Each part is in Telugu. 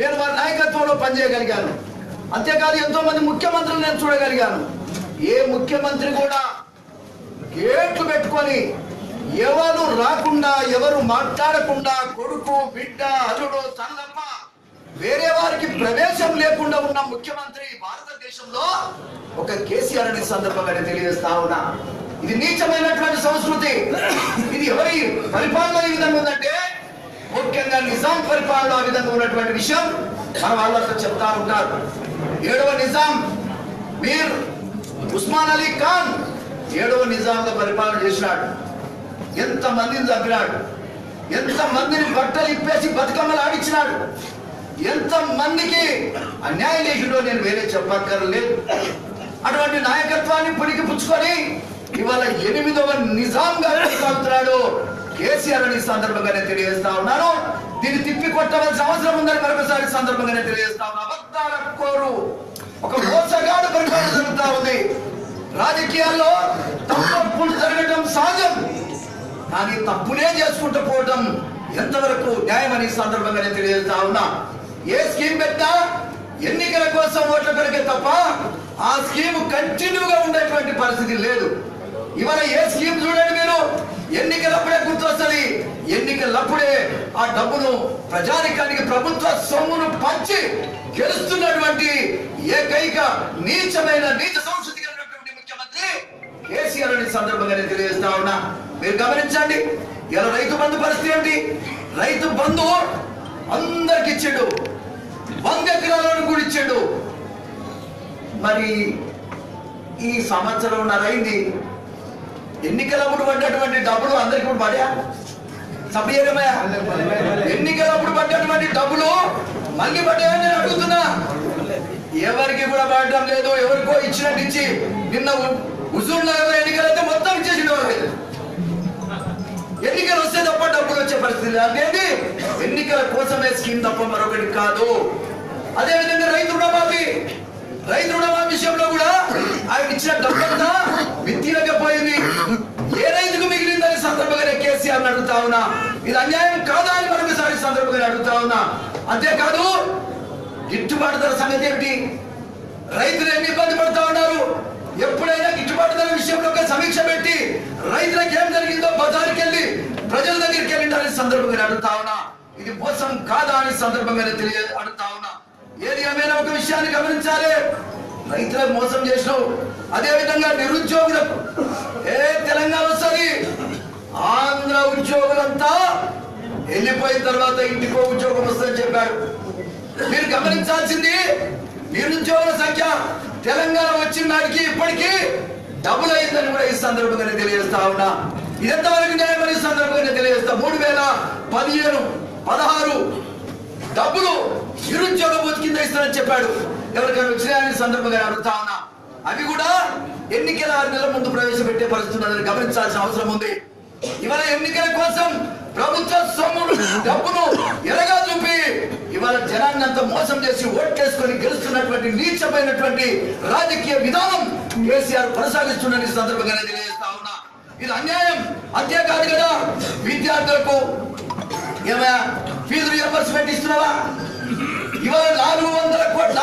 నేను వారి నాయకత్వంలో పనిచేయగలిగాను అంతేకాదు ఎంతో మంది ముఖ్యమంత్రులు నేను చూడగలిగాను ఏ ముఖ్యమంత్రి కూడా గేట్లు పెట్టుకొని ఎవరు రాకుండా ఎవరు మాట్లాడకుండా కొడుకు బిడ్డ అల్లుడు తల్లమ్మ వేరే వారికి ప్రవేశం లేకుండా ఉన్న ముఖ్యమంత్రి భారతదేశంలో ఒక కేసీఆర్ అనే సందర్భంగా నేను తెలియజేస్తా ఉన్నా ఇది నీచమైనటువంటి సంస్కృతి ఇది ఎవరి పరిపాలన ఈ విధంగా ఉందంటే ముఖ్యంగా నిజాం పరిపాలన ఆ విధంగా ఉన్నటువంటి విషయం మన వాళ్ళతో చెప్తా ఉంటారు ఏడవ నిజాం మీర్ ఉస్మాన్ అలీ ఖాన్ ఏడవ నిజాంగా పరిపాలన చేసినాడు ఎంత మందిని చంపినాడు ఎంత మందిని బట్టలు ఇప్పేసి బతుకమ్మలు ఆడించినాడు ఎంత మందికి అన్యాయం చేసిండో నేను వేరే చెప్పక్కర్లేదు అటువంటి నాయకత్వాన్ని పుడికి పుచ్చుకొని ఇవాళ ఎనిమిదవ నిజాంగా కొనసాగుతున్నాడు కేసీఆర్ అని ఈ సందర్భంగా నేను తెలియజేస్తా ఉన్నాను దీన్ని తిప్పి కొట్టవలసిన అవసరం ఉందని మరొకసారి ఈ సందర్భంగా నేను తెలియజేస్తా ఉన్నాను అబద్ధాల కోరు ఒక మోసగాడు పరిపాలన జరుగుతా ఉంది రాజకీయాల్లో తప్పులు జరగడం సహజం కానీ తప్పునే చేసుకుంటూ పోవటం ఎంతవరకు న్యాయం అని ఈ సందర్భంగా నేను తెలియజేస్తా ఉన్నా ఏ స్కీమ్ పెట్టినా ఎన్నికల కోసం ఓట్ల కొరకే తప్ప ఆ స్కీమ్ కంటిన్యూగా ఉండేటువంటి పరిస్థితి లేదు ఇవాళ ఏ స్కీమ్ చూడండి మీరు ఎన్నికలప్పుడే గుర్తొస్తుంది ఎన్నికలప్పుడే ఆ డబ్బును ప్రజానికానికి ప్రభుత్వ సొమ్మును పంచి గెలుస్తున్నటువంటి ఏకైక నీచమైన నీచ సంస్కృతి కలిగినటువంటి ముఖ్యమంత్రి కేసీఆర్ అనే సందర్భంగా నేను తెలియజేస్తా ఉన్నా మీరు గమనించండి ఇలా రైతు బంధు పరిస్థితి ఏంటి రైతు బంధు అందరికి ఇచ్చాడు వంద ఎకరాలను కూడా ఇచ్చాడు మరి ఈ సంవత్సరం అయింది ఎన్నికలప్పుడు పడ్డటువంటి డబ్బులు అందరికి కూడా పడా సభ్యమయ్యా ఎన్నికలప్పుడు పడ్డటువంటి డబ్బులు మళ్ళీ పడ్డాయని నేను అడుగుతున్నా ఎవరికి కూడా పడటం లేదు ఎవరికో ఇచ్చినట్టు ఇచ్చి నిన్న హుజూర్ నగర్ ఎన్నికలైతే మొత్తం ఇచ్చేసిండు వాళ్ళు. ఎన్నికలు వస్తే తప్ప డబ్బులు వచ్చే పరిస్థితి లేదు. అనేది ఎన్నికల కోసమే స్కీమ్ తప్ప మరొకటి కాదు అదే విధంగా రైతు రుణమాఫీ రైతు రుణమాఫీ విషయంలో కూడా ఆయన ఇచ్చిన డబ్బంతా మిత్తిలకపోయింది ఏ రైతుకు మిగిలిందని సందర్భంగా నేను కేసీఆర్ అడుగుతా ఉన్నా ఇది అన్యాయం కాదా అని మరొకసారి సందర్భంగా అడుగుతా ఉన్నా అంతేకాదు గిట్టుబాటు ధర సంగతి ఏమిటి రైతులు ఎన్ని ఇబ్బంది పడుతా ఉన్నారు ఎప్పుడైనా గిట్టుబాటు ధర విషయంలో ఒక సమీక్ష పెట్టి రైతులకు ఏం జరిగిందో బజారుకి వెళ్ళి ప్రజల దగ్గరికి వెళ్ళిందని సందర్భంగా నేను అడుగుతా ఉన్నా ఇది మోసం కాదా అని సందర్భంగా నేను తెలియ అడుగుతా ఉన్నా ఏది ఏమైనా ఒక విషయాన్ని గమనించాలి రైతులకు మోసం చేసినావు అదే విధంగా నిరుద్యోగులకు ఏ తెలంగాణ వస్తుంది ఆంధ్ర ఉద్యోగులంతా వెళ్ళిపోయిన తర్వాత ఇంటికో ఉద్యోగం వస్తుందని చెప్పాడు మీరు గమనించాల్సింది నిరుద్యోగుల సంఖ్య తెలంగాణ వచ్చిన నాటికి ఇప్పటికీ డబుల్ అయిందని కూడా ఈ సందర్భంగా నేను తెలియజేస్తా ఉన్నా ఇది ఎంతవరకు న్యాయమని ఈ సందర్భంగా నేను తెలియజేస్తా మూడు వేల పదిహేను పదహారు డబ్బులు నిరుద్యోగ భృతి కింద ఇస్తానని చెప్పాడు ఎవరికైనా వచ్చినాయని సందర్భంగా నేను అడుగుతా ఉన్నా అవి కూడా ఎన్నికల ఆరు నెలల ముందు ప్రవేశపెట్టే పరిస్థితి ఉన్నదని గమనించాల్సిన అవసరం ఉంది ఇవాళ ఎన్నికల కోసం ప్రభుత్వ సొమ్మును డబ్బును ఎరగా చూపి ఇవాళ జనాన్ని అంత మోసం చేసి ఓట్లేసుకొని గెలుస్తున్నటువంటి నీచమైనటువంటి రాజకీయ విధానం కేసీఆర్ కొనసాగిస్తున్న సందర్భంగా నేను తెలియజేస్తా ఉన్నా ఇది అన్యాయం అంతేకాదు కదా విద్యార్థులకు ఏమయ్యా ఫీజు రియంబర్స్మెంట్ ఇస్తున్నావా ఇవాళ నాలుగు వందల కోట్ల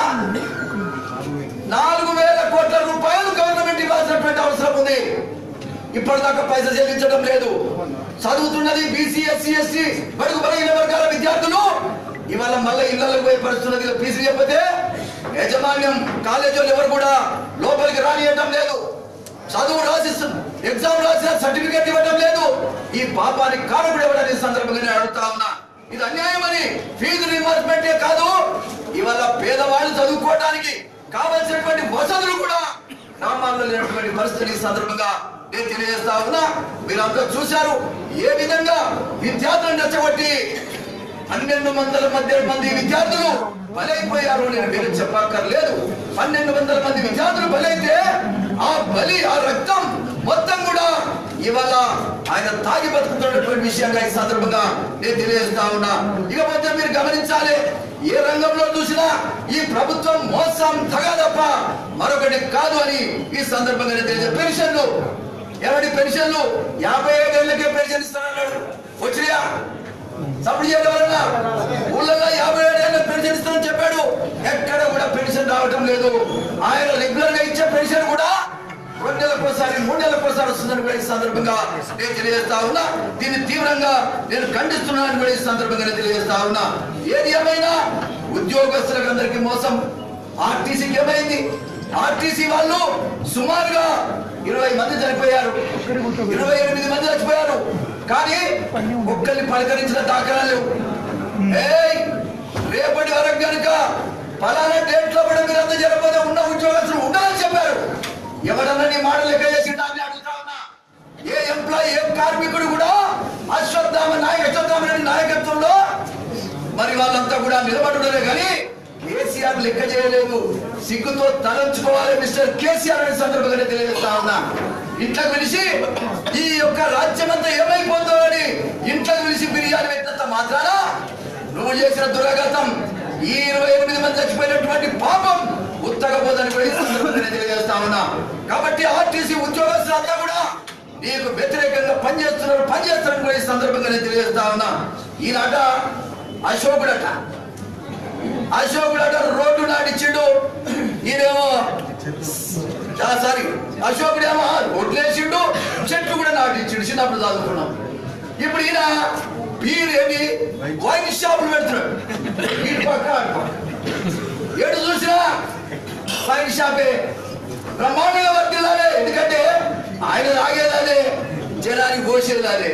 నాలుగు వేల కోట్ల రూపాయలు గవర్నమెంట్ ఇవ్వాల్సినటువంటి అవసరం ఉంది ఇప్పటిదాకా పైసలు చెల్లించడం లేదు చదువుతున్నది బీసీ ఎస్సీ ఎస్టీ బడుగు బలహీన వర్గాల విద్యార్థులు ఇవాళ మళ్ళీ ఇళ్లకు పోయి పరిస్థితున్నది ఫీజు చెప్పతే యాజమాన్యం కాలేజీ వాళ్ళు ఎవరు కూడా లోపలికి రానియటం లేదు చదువు రాసిస్తు ఎగ్జామ్ రాసిన సర్టిఫికేట్ ఇవ్వడం లేదు ఈ పాపానికి కారకుడు ఎవడని ఈ సందర్భంగా నేను అడుగుతా ఉన్నా ఇది అన్యాయం అని ఫీజు రిమర్స్మెంటే కాదు ఇవాళ పేదవాళ్ళు చదువుకోవడానికి కావలసినటువంటి వసతులు కూడా గ్రామాల్లో లేనటువంటి పరిస్థితి ఈ సందర్భంగా నేను తెలియజేస్తా ఉన్నా మీరంతా చూశారు ఏ విధంగా విద్యార్థులను రెచ్చగొట్టి పన్నెండు వందల మధ్య మంది విద్యార్థులు బలైపోయారు నేను మీరు చెప్పక్కర్లేదు పన్నెండు వందల మంది విద్యార్థులు బలైతే ఆ బలి ఆ రక్తం మొత్తం కూడా ఇవాళ ఆయన తాగి బతుకుతున్నటువంటి విషయంగా ఈ సందర్భంగా నేను తెలియజేస్తా ఉన్నా ఇకపోతే మీరు గమనించాలి ఏ రంగంలో చూసినా ఈ ప్రభుత్వం మోసం తగా తప్ప మరొకటి కాదు అని ఈ సందర్భంగా నేను తెలియజే పెన్షన్లు ఎవరి పెన్షన్లు యాభై ఐదేళ్లకే పెన్షన్ ఇస్తానన్నాడు వచ్చినాయా సప్పుడు చేయడం వలన ఊళ్ళల్లో యాభై ఏడు ఏళ్ళ పెన్షన్ ఇస్తున్న పెన్షన్ రావటం లేదు ఆయన రెగ్యులర్ గా ఇచ్చే పెన్షన్ కూడా రెండు నెలలకోసారి మూడు నెలలకోసారి వస్తుందని కూడా ఈ సందర్భంగా నేను తెలియజేస్తా ఉన్నా దీన్ని తీవ్రంగా నేను ఖండిస్తున్నానని కూడా ఈ సందర్భంగా నేను తెలియజేస్తా ఉన్నా ఏది ఏమైనా ఉద్యోగస్తులకు అందరికీ మోసం ఆర్టీసీకి ఏమైంది ఆర్టీసీ వాళ్ళు సుమారుగా ఇరవై మంది చనిపోయారు ఇరవై ఎనిమిది మంది చచ్చిపోయారు కానీ ఒక్కరిని పలకరించిన దాఖలాలు లేవు ఏయ్ రేపటి వరకు కనుక ఫలానా డేట్ లో కూడా మీరు అంత జరగబోతే ఉన్న ఉద్యోగస్తులు ఉండాలని చెప్పారు ఎవరన్నా నీ మాట లెక్క చేసి దాన్ని అడుగుతా ఉన్నా ఏ ఎంప్లాయీ ఏ కార్మికుడు కూడా అశ్వత్థామ నాయక అశ్వత్థామ రెడ్డి నాయకత్వంలో మరి వాళ్ళంతా కూడా నిలబడుడలే కానీ కేసీఆర్ లెక్క చేయలేదు సిగ్గుతో తలంచుకోవాలి మిస్టర్ కేసీఆర్ అనే సందర్భంగానే తెలియజేస్తా ఉన్నా ఇంట్లోకి పిలిచి ఈ యొక్క రాజ్యం అంతా ఏమైపోతుందో అని ఇంట్లోకి పిలిచి బిర్యానీ పెట్టినంత మాత్రాన నువ్వు చేసిన దురాఘాతం ఈ ఇరవై ఎనిమిది మంది చచ్చిపోయినటువంటి పాపం ఉత్తకపోదని కూడా ఈ సందర్భంగానే తెలియజేస్తా ఉన్నా కాబట్టి ఆర్టీసీ ఉద్యోగస్తులంతా కూడా నీకు వ్యతిరేకంగా పనిచేస్తున్నారు పనిచేస్తున్నారని కూడా ఈ సందర్భంగా నేను తెలియజేస్తా ఉన్నా ఈనాట అశోకుడట అశోకుడట రోడ్డు నాటిచ్చిండు ఈయనేమో ఆ, సారీ అశోకుడేమో రోడ్లు వేసిండు చెట్లు కూడా నాటిచ్చిండు చిన్నప్పుడు చదువుకున్నాం ఇప్పుడు ఈయన బీర్ ఏమి వైన్ షాపులు పెడుతున్నాడు ఇటు పక్క అటు పక్క. ఎటు చూసినా వైన్ షాపే బ్రహ్మాండంగా వర్తిల్లాలే ఎందుకంటే ఆయన తాగేదాలే జనానికి పోసేదాలే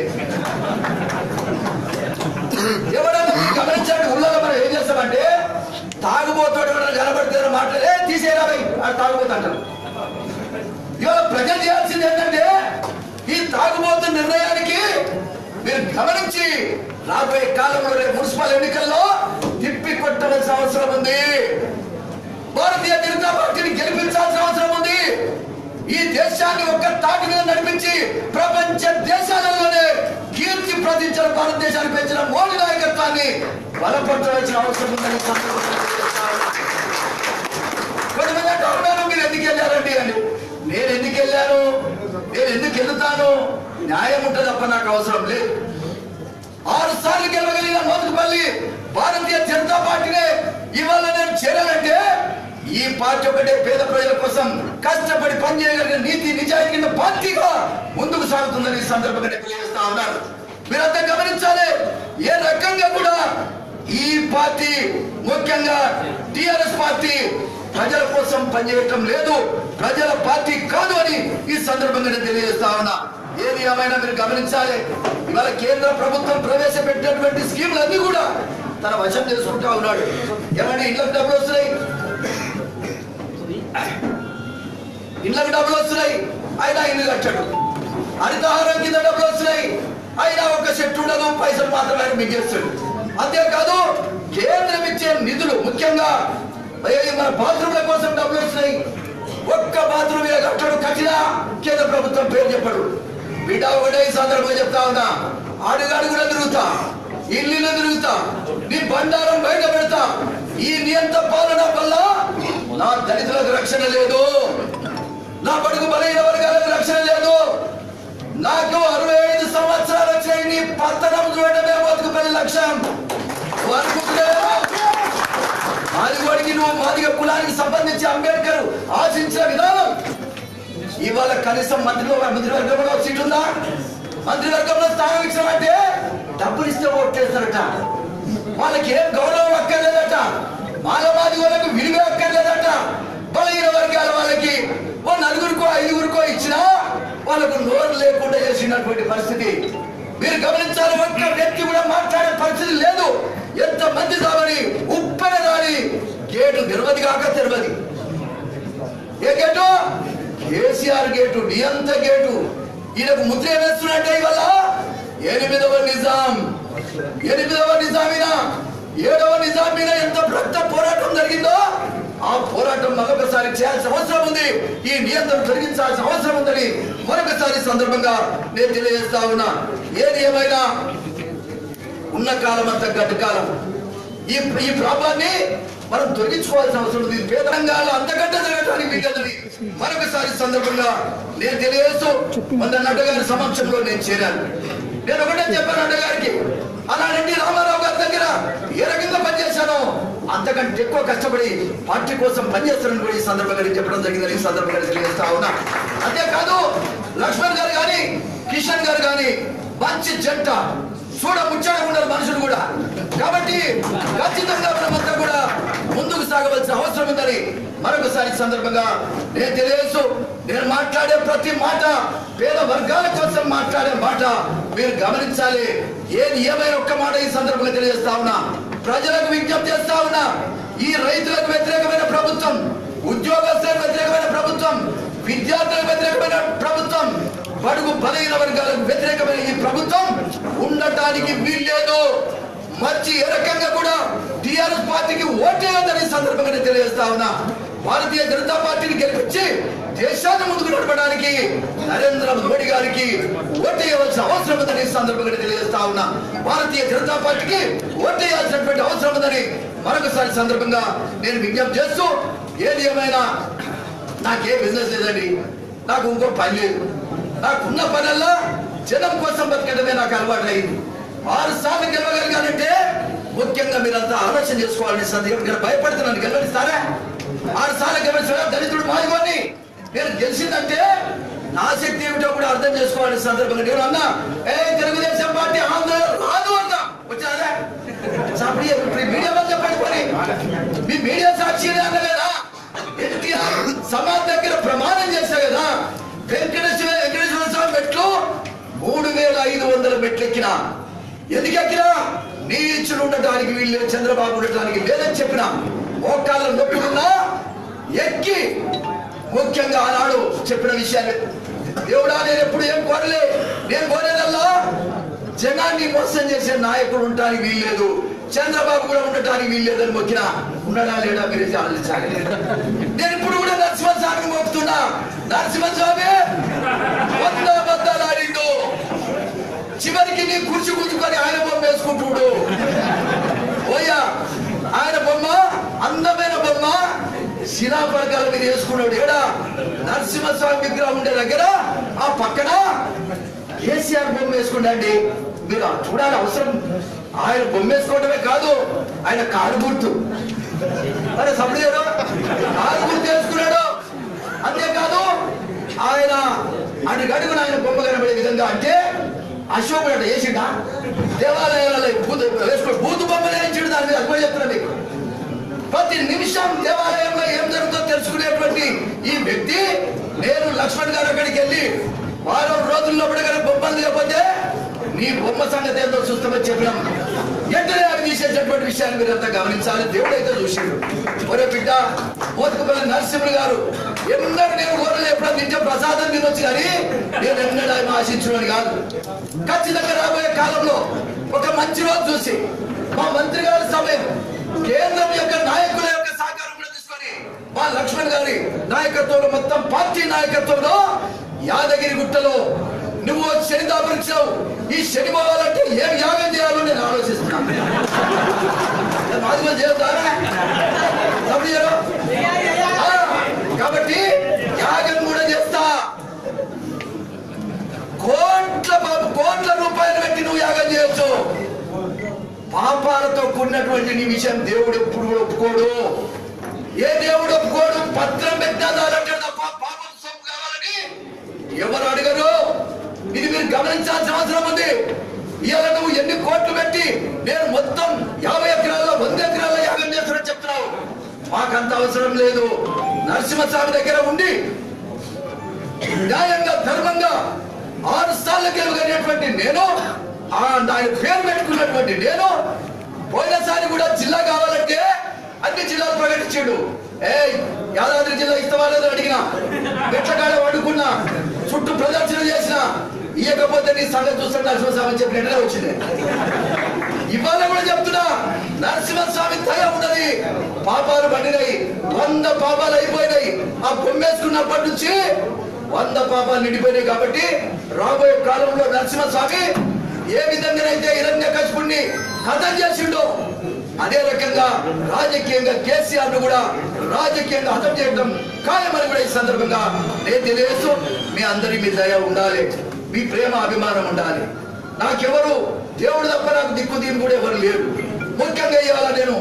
ఎవడన్నా మీరు గమనించండి ఊళ్ళో మనం ఏం చేస్తామంటే తాగుబోతాడు ఎవడన్నా కనబడితే మాట్లాడే తీసేరా భయ్ అది తాగుబోతు అంటారు ఇవాళ ప్రజలు చేయాల్సింది ఏంటంటే ఈ తాగుబోతు నిర్ణయానికి మీరు గమనించి రాబోయే కాలంలో రేపు మున్సిపల్ ఎన్నికల్లో తిప్పి కొట్టవలసిన అవసరం ఉంది భారతీయ జనతా పార్టీని గెలిపించాల్సిన అవసరం ఉంది ఈ దేశాన్ని ఒక్క తాటి మీద నడిపించి ప్రపంచ దేశాలలోనే కీర్తి ప్రతించిన భారతదేశాన్ని పెంచిన మోడీ నాయకత్వాన్ని బలపరచవలసిన అవసరం ఉందని ఈ సందర్భంగా తెలియజేస్తా ఉన్నా. కొంతమంది అంటూ ఉన్నారు మీరు ఎందుకు వెళ్ళారండి అని నేను ఎందుకు వెళ్ళాను నేను ఎందుకు వెళ్తాను న్యాయం ఉంటుంది తప్ప నాకు అవసరం లేదు ఆరు సార్లు గెలవగలిగిన మోదుగుపల్లి భారతీయ జనతా పార్టీనే ఇవాళ నేను చేరాలంటే ఈ పార్టీ ఒకటే పేద ప్రజల కోసం కష్టపడి పనిచేయగలిగిన నీతి నిజాయితీ ఉన్న పార్టీగా ముందుకు సాగుతుందని ఈ సందర్భంగా నేను తెలియజేస్తా ఉన్నాను మీరంతా గమనించాలి ఏ రకంగా కూడా ఈ పార్టీ ముఖ్యంగా టిఆర్ఎస్ పార్టీ ప్రజల కోసం పనిచేయటం లేదు ప్రజల పార్టీ కాదు అని ఈ సందర్భంగా నేను తెలియజేస్తా ఉన్నా ఏది ఏమైనా మీరు గమనించాలి ఇవాళ కేంద్ర ప్రభుత్వం ప్రవేశపెట్టినటువంటి స్కీములన్నీ కూడా తన వశం చేసుకుంటా ఉన్నాడు ఏమైనా ఇళ్ళకి డబ్బులు వస్తున్నాయి ఇళ్ళకి డబ్బులు వస్తున్నాయి అయినా ఇల్లు కట్టాడు హరితహారం కింద డబ్బులు వస్తున్నాయి అయినా ఒక చెట్టు ఉండదు పైసలు మాత్రమే ఆయన మిగిలిస్తాడు అంతేకాదు కేంద్రం ఇచ్చే నిధులు ముఖ్యంగా ఏ మన బాత్రూమ్ల కోసం డబ్బులు వస్తున్నాయి ఒక్క బాత్రూమ్ మీద కట్టడు కట్టినా కేంద్ర ప్రభుత్వం పేరు చెప్పడు బిడ్డ ఒకటే ఈ సందర్భంగా చెప్తా ఉన్నా అడుగడు కూడా తిరుగుతా ఇల్లు తిరుగుతా నీ బండారం బయట పెడతా ఈ నియంత పాలన వల్ల నా దళితులకు రక్షణ లేదు నా బడుగు బలహీన వర్గాలకు రక్షణ లేదు నాకు అరవై ఐదు సంవత్సరాలు వచ్చాయి నీ పత్తనం చూడటమే బతుకుపల్లి లక్ష్యం నువ్వు అనుకుంటున్నావా? మాదిగోడికి నువ్వు మాదిగ కులానికి సంబంధించి అంబేద్కర్ ఆశించిన విధానం ఇవాళ కనీసం మంత్రిలో మంత్రివర్గంలో సీట్ ఉందా మంత్రివర్గంలో స్థానం ఇచ్చినామంటే డబ్బులు ఇస్తే ఓట్లేస్తారట వాళ్ళకి ఏం గౌరవం అక్కర్లేదట మాలవాది వాళ్ళకు విలువ అక్కర్లేదట బలహీన వర్గాల వాళ్ళకి ఓ నలుగురికో ఐదుగురికో ఇచ్చినా వాళ్ళకు నోరు లేకుండా చేసినటువంటి పరిస్థితి మీరు గమనించాలి ఒక్క వ్యక్తి కూడా మాట్లాడే పరిస్థితి లేదు ఎంత మంది రావని ఉప్పెన రాని గేటు తెరవది కాక తెరవది ఏ గేటు కేసీఆర్ గేటు నియంత గేటు ఈయనకు ముద్ర వేస్తున్నట్టే ఇవాళ ఎనిమిదవ నిజాం ఎనిమిదవ నిజామిన ఏడవ నిజామిన ఎంత రక్త పోరాటం జరిగిందో ఆ పోరాటం మరొకసారి చేయాల్సిన అవసరం ఉంది ఈ నియంత్రణ తొలగించాల్సిన అవసరం ఉందని మరొకసారి సందర్భంగా నేను తెలియజేస్తా ఉన్నా ఏది ఏమైనా ఉన్న కాలం అంతా గడ్డు కాలం ఈ ఈ ప్రాబ్లాన్ని మనం తొలగించుకోవాల్సిన అవసరం ఉంది వేదంగాలు అంతకంటే జరగడానికి వీలదని మరొకసారి సందర్భంగా నేను తెలియజేస్తూ మన నడ్డగారి సమక్షంలో నేను చేరాను నేను ఒకటే చెప్పాను నడ్డగారికి అలాంటి రామారావు గారి దగ్గర ఏ రకంగా పనిచేశానో అంతకంటే ఎక్కువ కష్టపడి పార్టీ కోసం పనిచేస్తారని కూడా ఈ సందర్భంగా నేను చెప్పడం జరిగిందని ఈ సందర్భంగా నేను తెలియజేస్తా ఉన్నా అంతేకాదు లక్ష్మణ్ గారు కానీ కిషన్ గారు కానీ మంచి జంట చూడ ముచ్చట ఉన్నారు మనుషులు కూడా కాబట్టి ఖచ్చితంగా మనమంతా కూడా ముందుకు సాగవలసిన అవసరం ఉందని మరొకసారి ఈ సందర్భంగా నేను తెలియజేస్తూ నేను మాట్లాడే ప్రతి మాట పేద వర్గాల కోసం మాట్లాడే మాట మీరు గమనించాలి ఏది ఏమైనా ఒక్క మాట ఈ సందర్భంగా తెలియజేస్తా ఉన్నా ప్రజలకు విజ్ఞప్తి చేస్తా ఉన్నా ఈ రైతులకు వ్యతిరేకమైన ప్రభుత్వం ఉద్యోగస్తులకు వ్యతిరేకమైన ప్రభుత్వం విద్యార్థులకు వ్యతిరేకమైన ప్రభుత్వం బడుగు బలహీన వర్గాలకు వ్యతిరేకమైన ఈ ప్రభుత్వం ఉండటానికి వీల్లేదు మర్చి ఏ రకంగా కూడా టిఆర్ఎస్ పార్టీకి ఓటేయదని ఈ సందర్భంగా నేను తెలియజేస్తా ఉన్నా భారతీయ జనతా పార్టీని గెలిపించి దేశాన్ని ముందుకు నడపడానికి నరేంద్ర మోడీ గారికి ఓటేయవలసిన అవసరం ఉందని ఈ సందర్భంగా నేను తెలియజేస్తా ఉన్నా భారతీయ జనతా పార్టీకి ఓటేయాల్సినటువంటి అవసరం ఉందని మరొకసారి సందర్భంగా నేను విజ్ఞప్తి చేస్తూ ఏది ఏమైనా నాకే బిజినెస్ లేదండి నాకు ఇంకో పని లేదు నాకున్న పనల్లా జనం కోసం బతకడమే నాకు అలవాటు అయింది ఆరు సార్లు గెలవగలిగానంటే ముఖ్యంగా మీరంతా ఆలోచన చేసుకోవాలని సందేహం ఇక్కడ భయపడుతున్నాను గెలవనిస్తారా ఆరు సార్లు గెలిచిన దళితుడు మాయమని నేను గెలిచిందంటే నా శక్తి ఏమిటో కూడా అర్థం చేసుకోవాలని సందర్భంగా నేను అన్నా ఏ తెలుగుదేశం పార్టీ ఆంధ్ర రాదు అన్నా వచ్చారా సప్పుడు ఇప్పుడు మీడియా వాళ్ళు చెప్పండి మరి మీ మీడియా సాక్షినే అన్న కదా ఎన్టీఆర్ సమాజ్ దగ్గర ప్రమాణం చేశా కదా వెంకటేశ్వర వెంకటేశ్వర స్వామి మెట్లు మూడు వేల ఐదు వందల మెట్లు ఎక్కిన ఎందుకు ఎక్కినా నీ ఇచ్చులు ఉండటానికి వీళ్ళు చంద్రబాబు ఉండటానికి లేదని చెప్పిన మోకాళ్ళ నొప్పులున్నా ఎక్కి ముఖ్యంగా ఆనాడు చెప్పిన విషయాన్ని దేవుడా నేను ఎప్పుడు ఏం కోరలే నేను కోరేదల్లా జనాన్ని మోసం చేసే నాయకుడు ఉండటానికి వీల్లేదు చంద్రబాబు కూడా ఉండటానికి వీల్లేదని మొక్కిన ఉండడా లేడా మీరు ఆలోచించాలి నేను ఇప్పుడు కూడా నరసింహస్వామిని మోపుతున్నా నరసింహస్వామి వంద బద్దాలు ఆడిండు చివరికి నీ కుర్చీ కూర్చుకొని ఆయన బొమ్మ వేసుకుంటుడు ఓయ్యా ఆయన బొమ్మ అందమైన బొమ్మ శిలాపలకాల మీద వేసుకున్నాడు ఏడా నరసింహస్వామి విగ్రహం ఉండే దగ్గర ఆ పక్కన కేసీఆర్ బొమ్మ వేసుకున్నాండి మీరు చూడాలి అవసరం ఆయన బొమ్మ వేసుకోవడమే కాదు ఆయన కారు గుర్తు మరి సభ్యుడు కారు గుర్తు వేసుకున్నాడు అంతేకాదు ఆయన అటు గడుగున ఆయన బొమ్మ కనబడే విధంగా అంటే అశోకుడు అట వేసిండా దేవాలయాలలో భూత వేసుకో భూత బొమ్మలు వేయించాడు దాని మీద అది కూడా చెప్తున్నా మీకు ప్రతి నిమిషం దేవాలయంలో ఏం జరుగుతుందో తెలుసుకునేటువంటి ఈ వ్యక్తి నేను లక్ష్మణ్ గారు అక్కడికి వెళ్ళి వారం రోజుల్లో పడగల బొమ్మలు లేకపోతే నీ బొమ్మ సంగతి ఏందో చూస్తామని చెప్పినాం వెంటనే అవి తీసేటటువంటి విషయాన్ని మీరంతా గమనించాలి దేవుడు అయితే చూసిండు ఒరే బిడ్డ మోతుకుపల్లి నరసింహుడు గారు ఎన్నడూ నేను కోరలే ఎప్పుడో నిత్య ప్రసాదం తినొచ్చు కానీ నేను ఎన్నడూ ఆయన ఆశించున్నాను కాదు ఖచ్చితంగా రాబోయే కాలంలో ఒక మంచి రోజు చూసి మా మంత్రి గారి సమయం కేంద్రం యొక్క నాయకుల యొక్క సహకారం కూడా తీసుకొని మా లక్ష్మణ్ గారి నాయకత్వంలో మొత్తం పార్టీ నాయకత్వంలో యాదగిరి గుట్టలో నువ్వు శని దాపరించావు ఈ శని పోవాలంటే ఏం యాగం చేయాలో నేను ఆలోచిస్తున్నాను మాదిరి చేస్తారా సభ్యులు ఆ, కాబట్టి యాగం కూడా చేస్తా కోట్ల పాప- కోట్ల రూపాయలు పెట్టి నువ్వు యాగం చేయొచ్చు పాపాలతో కూడినటువంటి నీ విషయం దేవుడు ఎప్పుడు కూడా ఒప్పుకోడు ఏ దేవుడు ఒప్పుకోడు పత్రం పెట్టాలంటే తప్ప పాపం సొమ్ము కావాలని ఎవరు అడగరు ఇది మీరు గమనించాల్సిన అవసరం ఉంది ఇవాళ నువ్వు ఎన్ని కోట్లు పెట్టి నేను మొత్తం యాభై ఎకరాల్లో వంద ఎకరాల్లో యాగం చేస్తానని చెప్తున్నావు మాకంత అవసరం లేదు నరసింహస్వామి దగ్గర ఉండి న్యాయంగా ధర్మంగా ఆరు సార్లు గెలవగలిగినటువంటి నేను ఆ ఆయన పేరు పెట్టుకున్నటువంటి నేను పోయినసారి కూడా జిల్లా కావాలంటే అన్ని జిల్లాలు ప్రకటించాడు ఏ యాదాద్రి జిల్లా ఇస్తావా లేదో అడిగినా మెట్లకాడ వండుకున్నా చుట్టూ ప్రదర్శన చేసిన ఇవ్వకపోతే నీ సంగతి చూస్తాను నరసింహస్వామి చెప్పి వెంటనే వచ్చింది ఇవాళ కూడా చెప్తున్నా నరసింహస్వామి దయ ఉన్నది పాపాలు పండినాయి వంద పాపాలు అయిపోయినాయి ఆ బొమ్మేసుకున్నప్పటి నుంచి వంద పాపాలు నిండిపోయినాయి కాబట్టి రాబోయే కాలంలో నరసింహస్వామి ఏ విధంగానైతే హిరణ్య కశిపుణ్ణి కథం చేసిండో అదే రకంగా రాజకీయంగా కేసీఆర్ ను కూడా రాజకీయంగా హతం చేయడం ఖాయమని కూడా ఈ సందర్భంగా నేను తెలియజేస్తూ మీ అందరి మీ దయ ఉండాలి మీ ప్రేమ అభిమానం ఉండాలి నాకెవరు దేవుడు తప్ప నాకు దిక్కు దీని కూడా ఎవరు లేరు ముఖ్యంగా ఇవాళ నేను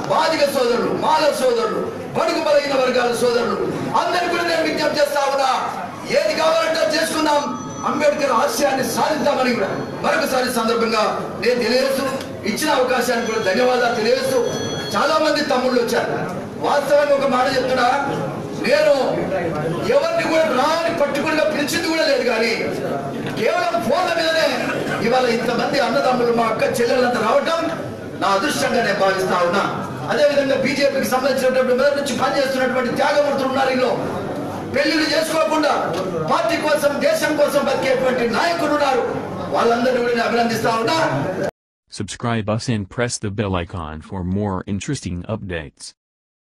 బాధిక సోదరులు మాల సోదరులు బడుగు బలైన వర్గాల సోదరులు అందరికీ కూడా నేను విజ్ఞప్తి చేస్తా ఉన్నా ఏది కావాలంటే అది చేసుకుందాం అంబేద్కర్ ఆశయాన్ని సాధిద్దామని కూడా మరొకసారి సందర్భంగా నేను తెలియజేస్తూ ఇచ్చిన అవకాశానికి కూడా ధన్యవాదాలు తెలియజేస్తూ చాలా మంది తమ్ముళ్ళు వచ్చారు వాస్తవంగా ఒక మాట చెప్తున్నా నేను ఎవరిని కూడా రాని పట్టుకునిగా పిలిచింది కూడా లేదు కానీ కేవలం ఫోన్ల మీదనే ఇవాళ ఇంతమంది అన్నదమ్ములు మా అక్క చెల్లెలంతా రావటం నా అదృష్టంగా నేను భావిస్తా ఉన్నా అదే విధంగా బీజేపీకి సంబంధించినటువంటి మొదటి నుంచి పనిచేస్తున్నటువంటి త్యాగమూర్తులు ఉన్నారు ఇందులో పెళ్లిళ్ళు చేసుకోకుండా పార్టీ కోసం దేశం కోసం బతికేటువంటి నాయకులు ఉన్నారు వాళ్ళందరినీ కూడా నేను అభినందిస్తా ఉన్నా Subscribe us and press the bell icon for more interesting updates.